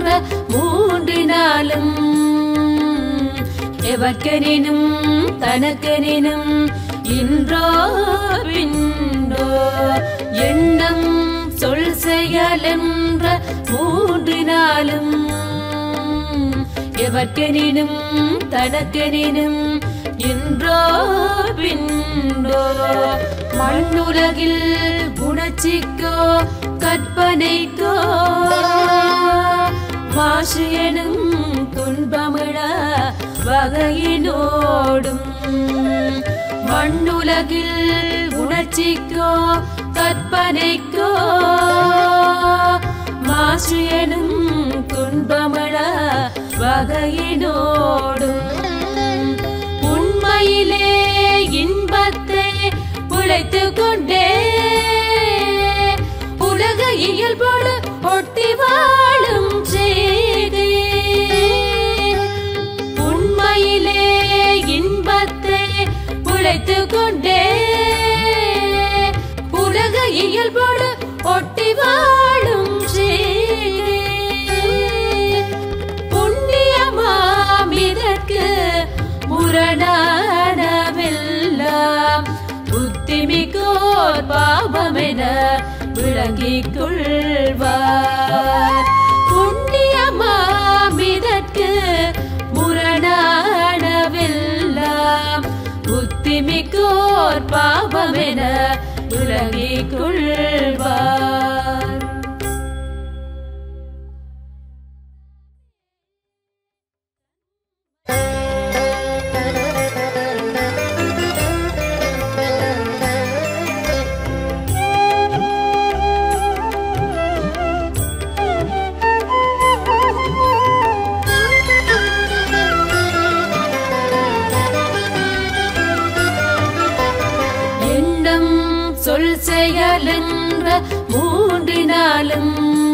என்ற மூன்றினாலும் எவர்க்கெனினும் தனக்கெனினும் இன்றோ பின்றோ எண்ணம் சொல் செயல் என்ற மூன்றினாலும் எவர்க்கெனினும் தனக்கெனினும் இன்றோ பின்றோ மண்ணுலகில் குணச்சிக்கோ கற்பனைக்கோ மாசு எனும் துன்பமிழ வகையினோடும் மண்ணுலகில் உணர்ச்சிக்கோ கற்பனைக்கோ மாசு எனும் துன்பமிழ வகையினோடும் உண்மையிலே இன்பத்தை உழைத்து கொண்டே உலக இயல்போடு ஒட்டி வாழும் செய்தே உண்மையிலே இன்பத்தை உழைத்து கொண்டே உலக இயல்போடு ஒட்டி வாழும் செய்தே புண்ணியமாம் இதற்கு முரணானவெல்லாம் புத்திமிக்கோர் பாவமென விளங்கிக் கொள்வார் புண்ணியமாம் இதற்கு முரணானவெல்லாம் புத்திமிக்கோர் பாவமென விளங்கிக் கொள்வார் எண்ணம் சொல் செயல் என்ற மூன்றினாலும்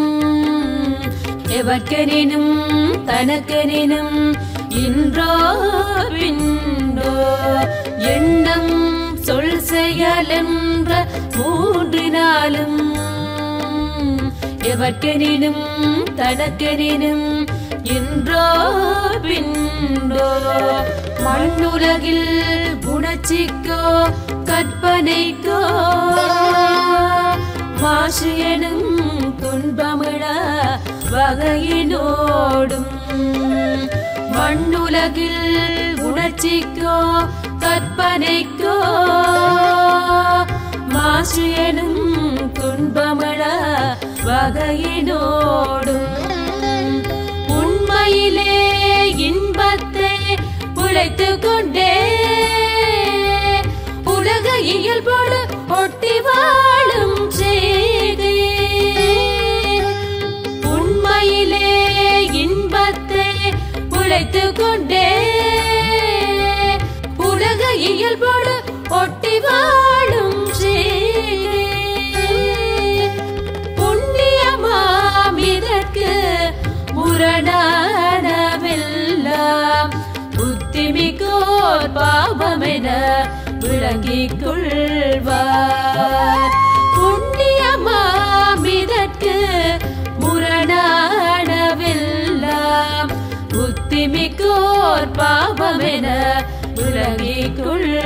எவர்க்கெனினும் தனக்கெனினும் இன்றோ பின்றோ எண்ணம் சொல் செயல் என்ற மூன்றினாலும் எவர்க்கெனினும் தனக்கெனினும் இன்றோ பின்றோ மண்ணுலகில் குணச்சிக்கோ கற்பனைக்கோ மாசு எனும் துன்பமிழ வகையினோடும் மண்ணுலகில் உணர்ச்சிக்கோ கற்பனைக்கோ மாசு எனும் துன்பமிழ வகையினோடும் உண்மையிலே இன்பத்தை உழைத்து கொண்டே உலக இயல்போடு ஒட்டி வாழும் செய்தே உண்மையிலே இன்பத்தை உழைத்து கொண்டே உலக இயல்போடு ஒட்டி வாழும் செய்தே புண்ணியமாம் இதற்கு முரணானவெல்லாம் புத்திமிக்கோர் பாவமென விளங்கிக் கொள்வார் புண்ணியமாம் இதற்கு முரணானவெல்லாம் புத்திமிக்கோர் பாவமென விளங்கிக் கொள்வார்